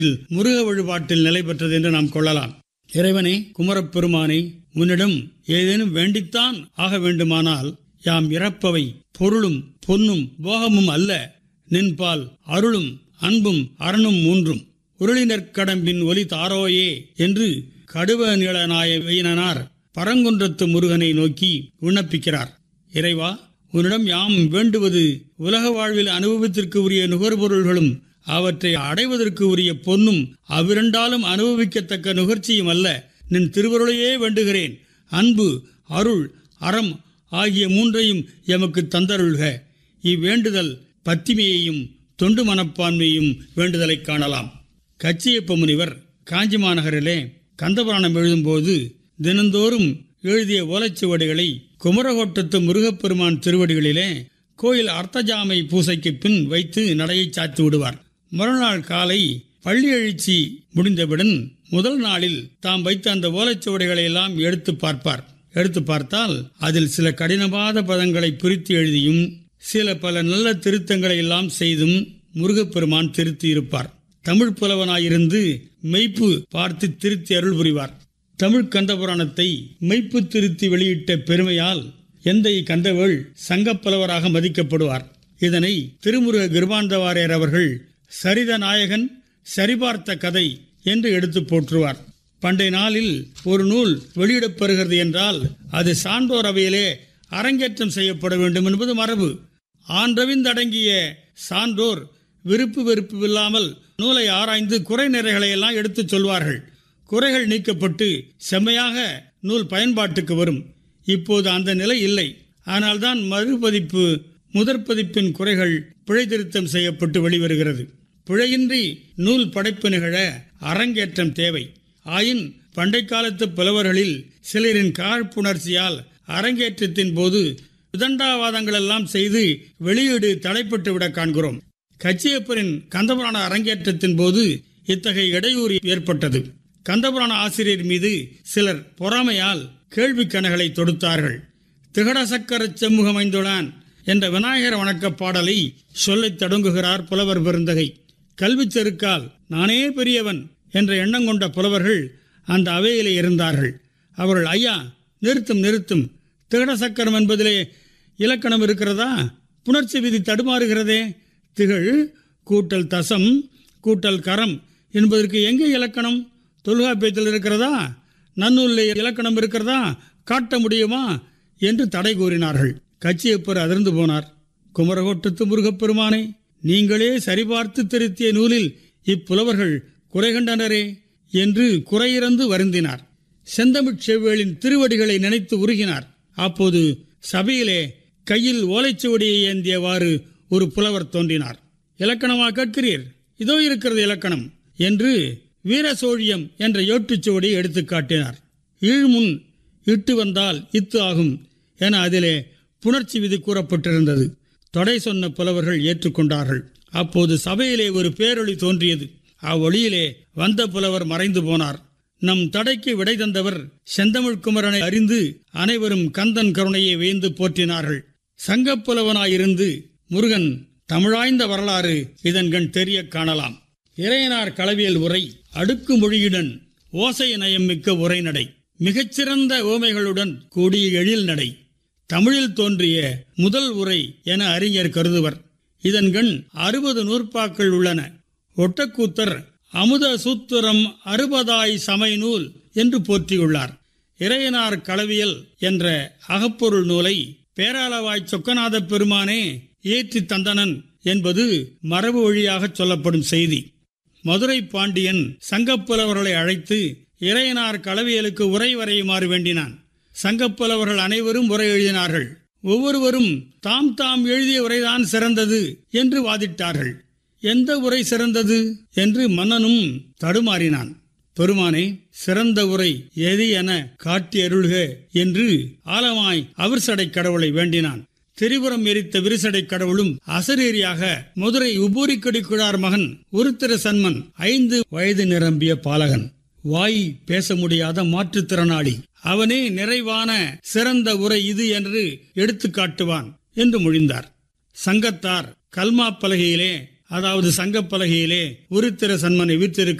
முருக வழிபாட்டில் நிலை பெற்றது என்று நாம் கொள்ளலாம் இறைவனே குமரப்பெருமானை உன்னிடம் ஏதேனும் வேண்டித்தான் ஆக வேண்டுமானால் யாம் இறப்பவை பொருளும் பொன்னும் போகமும் அல்ல நின்பால் அருளும் அன்பும் அரணும் மூன்றும் உருளினர் கடம்பின் ஒலி தாரோயே என்று கடுவ நீளநாய வெயினனார் பரங்குன்றத்து முருகனை நோக்கி விண்ணப்பிக்கிறார் இறைவா உன்னிடம் யாம் வேண்டுவது உலக வாழ்வில் அனுபவத்திற்கு உரிய நுகர்பொருள்களும் அவற்றை அடைவதற்கு உரிய பொன்னும் அவ்விரண்டாலும் அனுபவிக்கத்தக்க நுகர்ச்சியும் அல்ல நின் திருவருளையே வேண்டுகிறேன் அன்பு அருள் அறம் ஆகிய மூன்றையும் எமக்கு தந்தருள்க இவ்வேண்டுதல் பத்திமையையும் தொண்டு மனப்பான்மையும் வேண்டுதலை காணலாம் கச்சியப்ப முனிவர் காஞ்சி மாநகரிலே கந்தபுராணம் எழுதும்போது தினந்தோறும் எழுதிய ஓலைச்சுவடிகளை குமரகோட்டத்து முருகப்பெருமான் திருவடிகளிலே கோயில் அர்த்தஜாமை பூசைக்கு பின் வைத்து நடையை சாத்தி விடுவார் மறுநாள் காலை பள்ளி எழுச்சி முடிந்தவுடன் முதல் நாளில் தாம் வைத்த அந்த ஓலைச்சுவடிகளை எல்லாம் எடுத்து பார்ப்பார் எடுத்து பார்த்தால் அதில் சில கடினமான பதங்களை பிரித்து எழுதியும் சில பல நல்ல திருத்தங்களை எல்லாம் செய்தும் முருகப்பெருமான் திருத்தி இருப்பார் தமிழ் புலவனாயிருந்து மெய்ப்பு பார்த்து திருத்தி அருள் புரிவார் தமிழ் கந்தபுராணத்தை மெய்ப்பு திருத்தி வெளியிட்ட பெருமையால் எந்தை கந்தவேள் சங்கப்புலவராக மதிக்கப்படுவார் இதனை திருமுருக கிருபாந்தவாரியர் அவர்கள் சரித நாயகன் சரிபார்த்த கதை என்று எடுத்து போற்றுவார் பண்டைய நாளில் ஒரு நூல் வெளியிடப்பெறுகிறது என்றால் அது சான்றோர் அவையிலே அரங்கேற்றம் செய்யப்பட வேண்டும் என்பது மரபு ஆன்றவிந்தடங்கிய சான்றோர் விருப்பு வெறுப்பு இல்லாமல் நூலை ஆராய்ந்து குறை நிறைகளை எல்லாம் எடுத்துச் சொல்வார்கள் குறைகள் நீக்கப்பட்டு செம்மையாக நூல் பயன்பாட்டுக்கு வரும் இப்போது அந்த நிலை இல்லை ஆனால்தான் மறுபதிப்பு முதற் பதிப்பின் குறைகள் பிழை திருத்தம் செய்யப்பட்டு வெளிவருகிறது பிழையின்றி நூல் படைப்பு நிகழ அரங்கேற்றம் தேவை ஆயின் பண்டை காலத்து புலவர்களில் சிலரின் காழ்ப்புணர்ச்சியால் அரங்கேற்றத்தின் போது விதண்டாவாதங்கள் எல்லாம் செய்து வெளியீடு தடைப்பட்டு விட காண்கிறோம் கச்சியப்பரின் கந்தபுராண அரங்கேற்றத்தின் போது இத்தகைய இடையூறு ஏற்பட்டது கந்தபுராண ஆசிரியர் மீது சிலர் பொறாமையால் கேள்வி கணைகளை தொடுத்தார்கள் திகடசக்கர செம்முகமைந்துளான் என்ற விநாயகர் வணக்க பாடலை சொல்லத் தொடங்குகிறார் புலவர் பெருந்தகை கல்விச் செருக்கால் நானே பெரியவன் என்ற எண்ணம் கொண்ட புலவர்கள் அந்த அவையிலே இருந்தார்கள் அவர்கள் ஐயா நிறுத்தும் நிறுத்தும் திகடசக்கரம் என்பதிலே இலக்கணம் இருக்கிறதா புணர்ச்சி விதி தடுமாறுகிறதே திகழ் கூட்டல் தசம் கூட்டல் கரம் என்பதற்கு எங்கே இலக்கணம் தொல்காப்பியத்தில் இருக்கிறதா நன்னூலில் இலக்கணம் இருக்கிறதா காட்ட முடியுமா என்று தடை கூறினார்கள் கச்சியப்பர் அதிர்ந்து போனார் குமரகோட்டத்து முருகப்பெருமானை நீங்களே சரிபார்த்து திருத்திய நூலில் இப்புலவர்கள் குறை கண்டனரே என்று குறையிறந்து வருந்தினார் செந்தமிழ் செவ்வேளின் திருவடிகளை நினைத்து உருகினார் அப்போது சபையிலே கையில் ஓலைச்சுவடியை ஏந்தியவாறு ஒரு புலவர் தோன்றினார் இலக்கணமா கேட்கிறீர் இதோ இருக்கிறது இலக்கணம் என்று வீரசோழியம் என்ற ஏட்டுச்சுவடியை எடுத்து காட்டினார் ஈழ்முன் இட்டு வந்தால் இத்து ஆகும் என அதிலே புணர்ச்சி விதி கூறப்பட்டிருந்தது தொடை சொன்ன புலவர்கள் ஏற்றுக்கொண்டார்கள் அப்போது சபையிலே ஒரு பேரொளி தோன்றியது அவ்வொளியிலே வந்த புலவர் மறைந்து போனார் நம் தடைக்கு விடை தந்தவர் செந்தமிழ் குமரனை அறிந்து அனைவரும் கந்தன் கருணையை வேந்து போற்றினார்கள் சங்கப்புலவனாயிருந்து முருகன் தமிழாய்ந்த வரலாறு இதன்கண் தெரிய காணலாம் இறையனார் களவியல் உரை அடுக்கு மொழியுடன் ஓசை நயம் மிக்க உரைநடை மிகச்சிறந்த ஓமைகளுடன் கூடிய எழில் நடை தமிழில் தோன்றிய முதல் உரை என அறிஞர் கருதுவர் இதன்கண் அறுபது நூற்பாக்கள் உள்ளன ஒட்டக்கூத்தர் அமுத சூத்திரம் அறுபதாய் சமை நூல் என்று போற்றியுள்ளார் இறையனார் களவியல் என்ற அகப்பொருள் நூலை பேராளவாய் சொக்கநாத பெருமானே ஏற்றி தந்தனன் என்பது மரபு வழியாக சொல்லப்படும் செய்தி மதுரை பாண்டியன் சங்கப்புலவர்களை அழைத்து இறையனார் களவியலுக்கு உரை வரையுமாறு வேண்டினான் சங்கப்புலவர்கள் அனைவரும் உரை எழுதினார்கள் ஒவ்வொருவரும் தாம் தாம் எழுதிய உரைதான் சிறந்தது என்று வாதிட்டார்கள் எந்த உரை சிறந்தது என்று மன்னனும் தடுமாறினான் பெருமானே சிறந்த உரை எது என காட்டி அருள்க என்று ஆலமாய் அவர் சடை கடவுளை வேண்டினான் திரிபுரம் எரித்த விரிசடை கடவுளும் அசரீரியாக மதுரை உபூரிக்கடி குழார் மகன் உருத்திர சன்மன் ஐந்து வயது நிரம்பிய பாலகன் வாய் பேச முடியாத மாற்றுத்திறனாளி அவனே நிறைவான சிறந்த உரை இது என்று எடுத்து காட்டுவான் என்று மொழிந்தார் சங்கத்தார் கல்மா பலகையிலே அதாவது சங்கப்பலகையிலே உருத்திர சன்மனை விற்றிருக்க